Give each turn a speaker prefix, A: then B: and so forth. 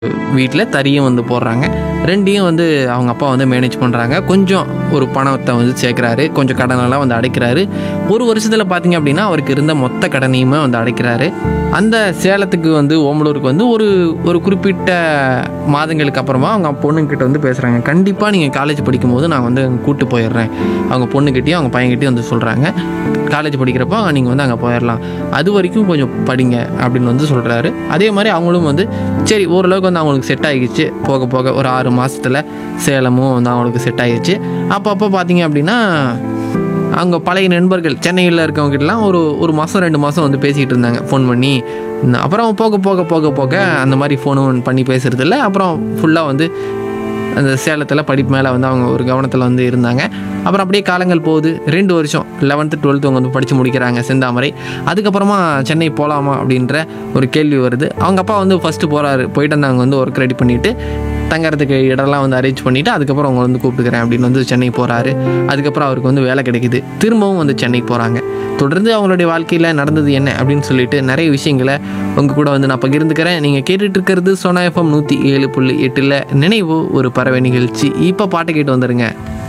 A: வீட்டில் தறியும் வந்து போடுறாங்க ரெண்டையும் வந்து அவங்க அப்பா வந்து மேனேஜ் பண்ணுறாங்க கொஞ்சம் ஒரு பணத்தை வந்து சேர்க்குறாரு கொஞ்சம் கடனெல்லாம் வந்து அடைக்கிறாரு ஒரு வருஷத்தில் பார்த்தீங்க அப்படின்னா அவருக்கு இருந்த மொத்த கடனையுமே வந்து அடைக்கிறாரு அந்த சேலத்துக்கு வந்து ஓமலூருக்கு வந்து ஒரு ஒரு குறிப்பிட்ட மாதங்களுக்கு அப்புறமா அவங்க பொண்ணுங்கிட்ட வந்து பேசுகிறாங்க கண்டிப்பாக நீங்கள் காலேஜ் படிக்கும்போது நான் வந்து அங்க கூட்டு போயிடுறேன் அவங்க பொண்ணுக்கிட்டேயும் அவங்க பையன்கிட்டயும் வந்து சொல்கிறாங்க காலேஜ் படிக்கிறப்போ நீங்கள் வந்து அங்கே போயிடலாம் அது வரைக்கும் கொஞ்சம் படிங்க அப்படின்னு வந்து சொல்கிறாரு அதே மாதிரி அவங்களும் வந்து சரி ஓரளவுக்கு வந்து அவங்களுக்கு செட் ஆகிடுச்சு போக போக ஒரு ஆறு மாதத்தில் சேலமும் வந்து அவங்களுக்கு செட் ஆகிடுச்சு அப்பப்போ பார்த்தீங்க அப்படின்னா அவங்க பழைய நண்பர்கள் சென்னையில் இருக்கவங்ககிட்டலாம் ஒரு ஒரு மாதம் ரெண்டு மாதம் வந்து பேசிக்கிட்டு இருந்தாங்க ஃபோன் பண்ணி அப்புறம் போக போக போக போக அந்த மாதிரி ஃபோனும் பண்ணி பேசுறது இல்ல அப்புறம் ஃபுல்லாக வந்து அந்த சேலத்தில் படிப்பு மேலே வந்து அவங்க ஒரு கவனத்தில் வந்து இருந்தாங்க அப்புறம் அப்படியே காலங்கள் போகுது ரெண்டு வருஷம் லெவன்த்து டுவெல்த்து அவங்க வந்து படித்து முடிக்கிறாங்க செந்தாமரை அதுக்கப்புறமா சென்னை போகலாமா அப்படின்ற ஒரு கேள்வி வருது அவங்க அப்பா வந்து ஃபஸ்ட்டு போகிறாரு போயிட்டு வந்து அங்கே வந்து ஒர்க் ரெடி பண்ணிவிட்டு தங்கறதுக்கு இடம்லாம் வந்து அரேஞ்ச் பண்ணிவிட்டு அதுக்கப்புறம் அவங்க வந்து கூப்பிட்டுக்கிறேன் அப்படின்னு வந்து சென்னை போகிறாரு அதுக்கப்புறம் அவருக்கு வந்து வேலை கிடைக்குது திரும்பவும் வந்து சென்னை போகிறாங்க தொடர்ந்து அவங்களுடைய வாழ்க்கையில் நடந்தது என்ன அப்படின்னு சொல்லிட்டு நிறைய விஷயங்களை உங்கள் கூட வந்து நான் பகிர்ந்துக்கிறேன் நீங்கள் கேட்டுட்டு இருக்கிறது சோனா எஃப்எம் நூற்றி ஏழு புள்ளி எட்டில் நினைவு ஒரு பறவை நிகழ்ச்சி இப்போ பாட்டு கேட்டு வந்துடுங்க